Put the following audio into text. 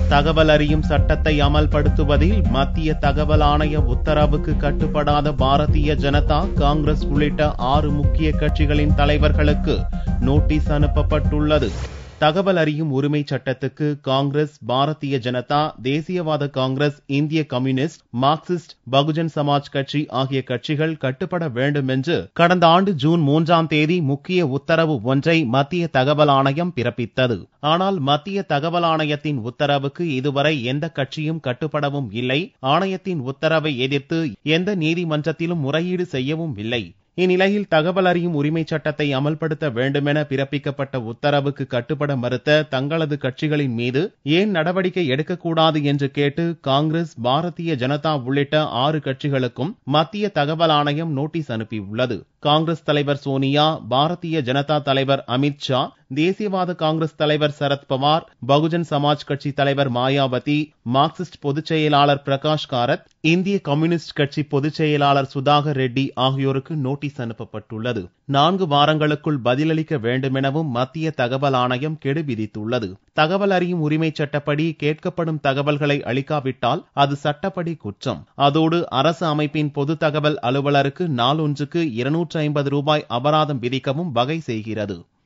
தகவல் அறியும் சட்டத்தை அமல்படுத்துவதில் மத்திய தகவல் ஆணைய உத்தரவுக்கு கட்டுப்படாத பாரதிய ஜனதா காங்கிரஸ் உள்ளிட்ட ஆறு முக்கிய கட்சிகளின் தலைவர்களுக்கு நோட்டீஸ் அனுப்பப்பட்டுள்ளது தகவல் அறியும் உரிமை சட்டத்துக்கு காங்கிரஸ் பாரதிய ஜனதா தேசியவாத காங்கிரஸ் இந்திய கம்யூனிஸ்ட் மார்க்சிஸ்ட் பகுஜன் சமாஜ் கட்சி ஆகிய கட்சிகள் கட்டுப்பட வேண்டும் என்று கடந்த ஆண்டு ஜூன் மூன்றாம் தேதி முக்கிய உத்தரவு ஒன்றை மத்திய தகவல் ஆணையம் பிறப்பித்தது ஆனால் மத்திய தகவல் ஆணையத்தின் உத்தரவுக்கு இதுவரை எந்த கட்சியும் கட்டுப்படவும் இல்லை ஆணையத்தின் உத்தரவை எதிர்த்து எந்த நீதிமன்றத்திலும் முறையீடு செய்யவும் இல்லை இந்நிலையில் தகவல் அறியும் உரிமை சட்டத்தை அமல்படுத்த வேண்டுமென பிறப்பிக்கப்பட்ட உத்தரவுக்கு கட்டுப்பட மறுத்த தங்களது கட்சிகளின் மீது ஏன் நடவடிக்கை எடுக்கக்கூடாது என்று கேட்டு காங்கிரஸ் பாரதிய ஜனதா உள்ளிட்ட ஆறு கட்சிகளுக்கும் மத்திய தகவல் ஆணையம் நோட்டீஸ் அனுப்பியுள்ளது காங்கிரஸ் தலைவர் சோனியா பாரதிய ஜனதா தலைவர் அமித் ஷா தேசியவாத காங்கிரஸ் தலைவர் சரத்பவார் பகுஜன் சமாஜ் கட்சி தலைவர் மாயாவதி மார்க்சிஸ்ட் பொதுச் செயலாளர் பிரகாஷ் காரத் இந்திய கம்யூனிஸ்ட் கட்சி பொதுச் செயலாளர் சுதாகர் ரெட்டி ஆகியோருக்கு நோட்டீஸ் அனுப்பப்பட்டுள்ளது நான்கு வாரங்களுக்குள் பதிலளிக்க வேண்டுமெனவும் மத்திய தகவல் ஆணையம் கெடு விதித்துள்ளது தகவல் அறியும் உரிமை சட்டப்படி கேட்கப்படும் தகவல்களை அளிக்காவிட்டால் அது சட்டப்படி குற்றம் அதோடு அரசு அமைப்பின் பொது தகவல் அலுவலருக்கு நாளொன்றுக்கு இருநூற்று ஐம்பது ரூபாய் அபராதம் விதிக்கவும் வகை செய்கிறது